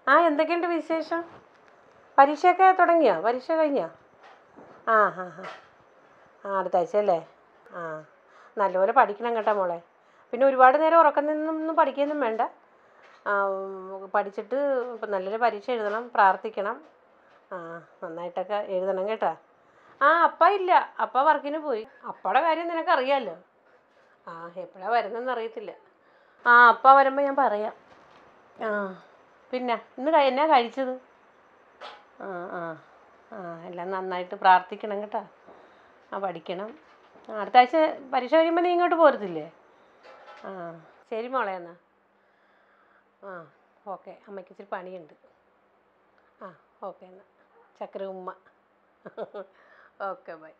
ആ എന്തൊക്കെയുണ്ട് വിശേഷം പരീക്ഷയൊക്കെ തുടങ്ങിയോ പരീക്ഷ കഴിഞ്ഞോ ആ ഹാ ഹാ ആ അടുത്ത ആഴ്ച അല്ലേ ആ നല്ലപോലെ പഠിക്കണം കേട്ടോ മോളെ പിന്നെ ഒരുപാട് നേരം ഉറക്കം നിന്നൊന്നും പഠിക്കുകയൊന്നും വേണ്ട ആ, ഉം, പഠിച്ചിട്ട് ഇപ്പം നല്ലൊരു പരീക്ഷ എഴുതണം പ്രാർത്ഥിക്കണം ആ നന്നായിട്ടൊക്കെ എഴുതണം കേട്ടോ ആ അപ്പ ഇല്ല അപ്പ വർക്കിന് പോയി അപ്പയുടെ കാര്യം നിനക്കറിയാമല്ലോ ആ എപ്പോഴാണ് വരുന്നതെന്ന് അറിയത്തില്ല ആ അപ്പ വരുമ്പോൾ ഞാൻ പറയാം ആ പിന്നെ ഇന്ന് കഴി- എന്നാ കഴിച്ചത് ആ ആ ആ എല്ലാം നന്നായിട്ട് പ്രാർത്ഥിക്കണം കേട്ടോ ആ പഠിക്കണം ആ അടുത്ത ആഴ്ച പരീക്ഷ കഴിയുമ്പോൾ നീ ഇങ്ങോട്ട് പോരത്തില്ലേ ആ ശരി മോളെ എന്നാൽ ആ ഓക്കെ അമ്മയ്ക്ക് ഇച്ചിരി പണിയുണ്ട് ആ ഓക്കെ എന്നാൽ ചക്കര ഉമ്മ ഓക്കെ ബൈ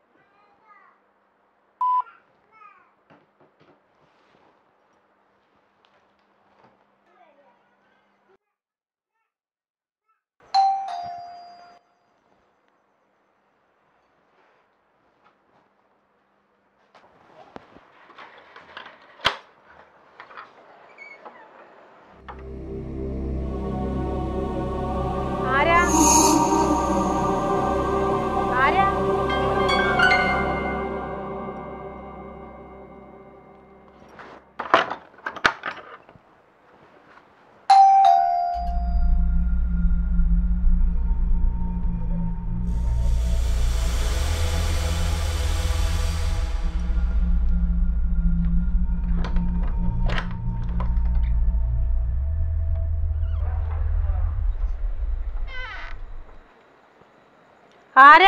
ആരാ ആരാ ആരാ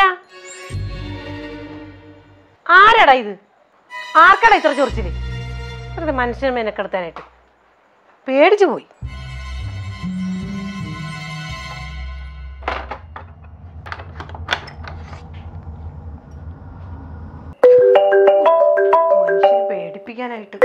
ആരാടാ ഇത് ആർക്കടാ ഇത്ര ചൊറിച്ചില് വെറുതെ മനുഷ്യനെ മെനക്കെടുത്താനായിട്ട് പേടിച്ചു പോയി മനുഷ്യനെ പേടിപ്പിക്കാനായിട്ട്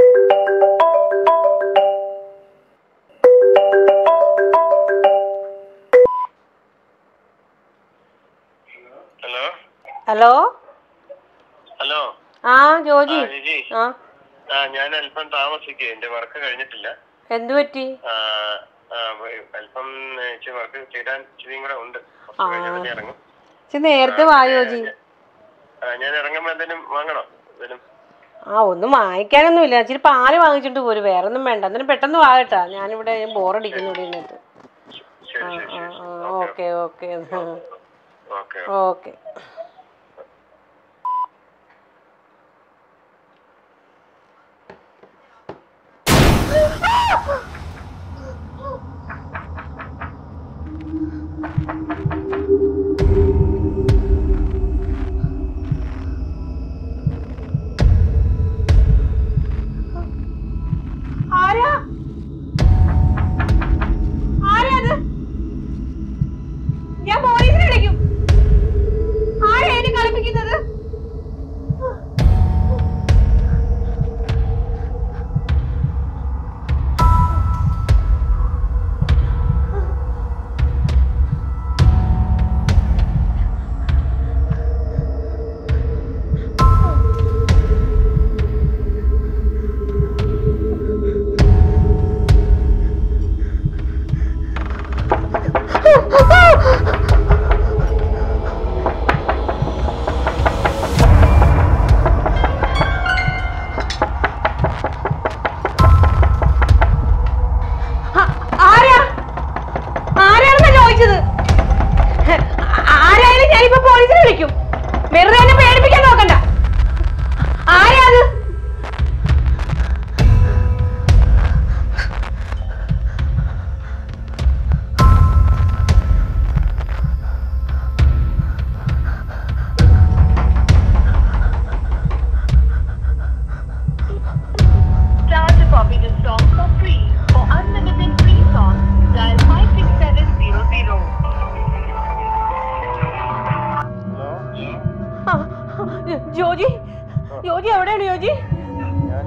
ഹലോ ഹലോ ഹലോ ആ ജോജി ആ, ജിജി ആ ആ ഞാൻ അല്പം താമസിക്കുക എന്റെ വർക്ക് കഴിഞ്ഞിട്ടില്ല എന്തു പറ്റി ആ, ആ, വ- അല്പം ഏ, ഇച്ചിരി വർക്ക് ചെയ്താൻ ഇച്ചിരിയും കൂടെ ഉണ്ട് കുറച്ച് കഴിഞ്ഞാൽ തന്നെ ഇറങ്ങും ഇച്ചിരി നേരത്തെ വാ ജോജി ആ, ഞാൻ ഇറങ്ങുമ്പോ എന്തെങ്കിലും വാങ്ങണോ എന്തെങ്കിലും ആ ഒന്നും വാങ്ങിക്കാനൊന്നുമില്ല ഇച്ചിരി പാല് വാങ്ങിച്ചിട്ട് പോരും വേറെ ഒന്നും വേണ്ട എന്നാലും പെട്ടെന്ന് വാ കേട്ടാ ഞാനിവിടെ ബോറടിക്കുന്നു ഇവിടെ ഇരുന്നിട്ട് ശരി ആ ശരി ആ ശരി ആ ഓക്കെ ഓക്കെ ഓക്കെ ഓക്കെ ആരാ ആരാ അത് ഞാൻ പോലീസിനെ വിളിക്കും ആരാ എന്നെ കളിപ്പിക്കുന്നത് ആ- ആരാ ആരാണെന്നാ ചോദിച്ചത് ആ- ആരായാലും ഞാനിപ്പോ പോലീസിനെ വിളിക്കും വെറുതെ എന്നെ പേടിപ്പിക്കാൻ നോക്കണ്ട ആരാ അത് Start to copy this song for free. For unlimited free songs, dial 56700. Hello ആ, ജോജി ജോജി എവിടെയാണ് ജോജി ഞാൻ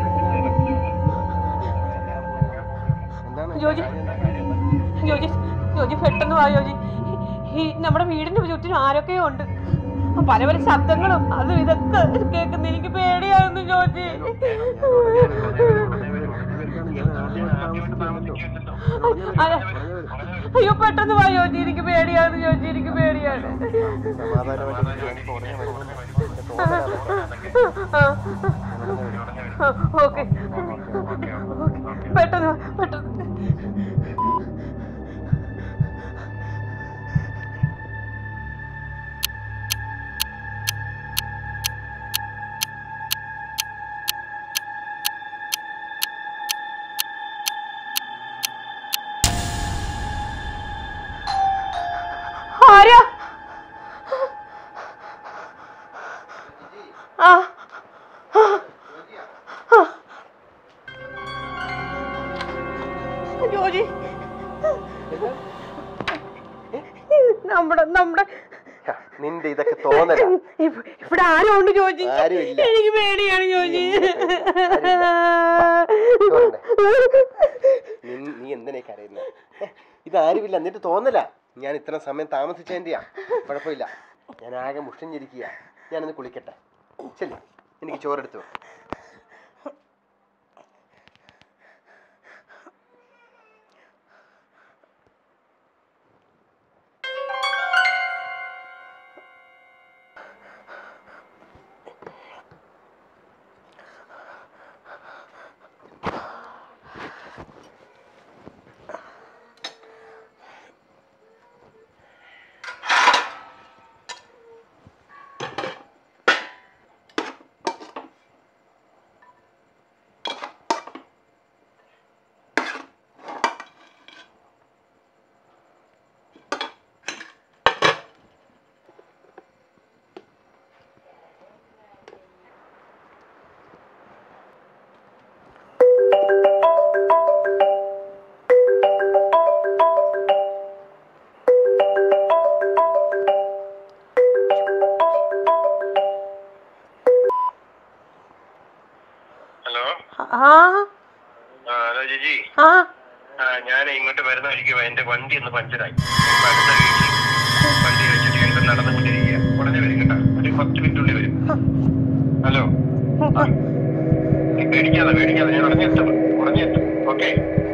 എന്താണ് ജോജി ജോജി ജോജി പെട്ടെന്ന് വാ ജോജി ഈ നമ്മുടെ വീടിന്റെ ചുറ്റിനും ആരൊക്കെയോ ഉണ്ട് പല പല ശബ്ദങ്ങളും അതും ഇതൊക്കെ കേൾക്കുന്ന എനിക്ക് പേടിയായിരുന്നു ജോജി ഞാൻ ആദ്യമായിട്ട് താമസിക്കുന്നത് പറ്റിയില്ലല്ലോ അതെ. അയ്യോ പെട്ടെന്ന് വാ ജോജി എനിക്ക് പേടിയാണ് ജോജി എനിക്ക് പേടിയാണ് സമാധാനമായിട്ട് എനിക്ക് ഉടനെ വരുമെന്ന് എനിക്ക് തോന്നലാണ്. ആ ഓക്കെ പെട്ടെന്ന് വാ, പെട്ടെന്ന് ആരാ ആ ആ. ജോജി നമ്മുടെ നമ്മുടെ ഹാ, നിന്റെ ഇതൊക്കെ തോന്നല ഇവ- ഇവിടെ ആരും ഉണ്ട് ജോജി ആരുമില്ല. എനിക്ക് പേടിയാണ് ജോജി നീ- നീ എന്തിനാ കരയുന്നത് ഇതാരുമില്ല നിന്റെ തോന്നല ഞാൻ ഇത്ര സമയം താമസിച്ചതിന്റെയാ കുഴപ്പമില്ല ഞാൻ ആകെ മുഷിഞ്ഞിരിക്കുക ഞാനൊന്ന് കുളിക്കട്ടെ ശരി എനിക്ക് ചോറെടുത്തു ഹലോ ആ ആ ഹലോ ജിജി ആ ആ ഞാൻ ഇങ്ങോട്ട് വരുന്ന വഴിക്ക് എന്റെ വണ്ടി ഒന്ന് പഞ്ചറായി ഇപ്പൊ അടുത്ത വീട്ടിൽ വണ്ടി വെച്ചിട്ട് ഞങ്ങൾ നടന്നുകൊണ്ടിരിക്കുക ഉടനെ വരും കേട്ടോ ഒരു പത്ത് മിനിറ്റുള്ളിൽ വരും ഹലോ ആ. നീ പേടിക്കാതെ പേടിക്കാതെ ഞാൻ ഉടനെ എത്തും ഉടനെ എത്തും ഓക്കെ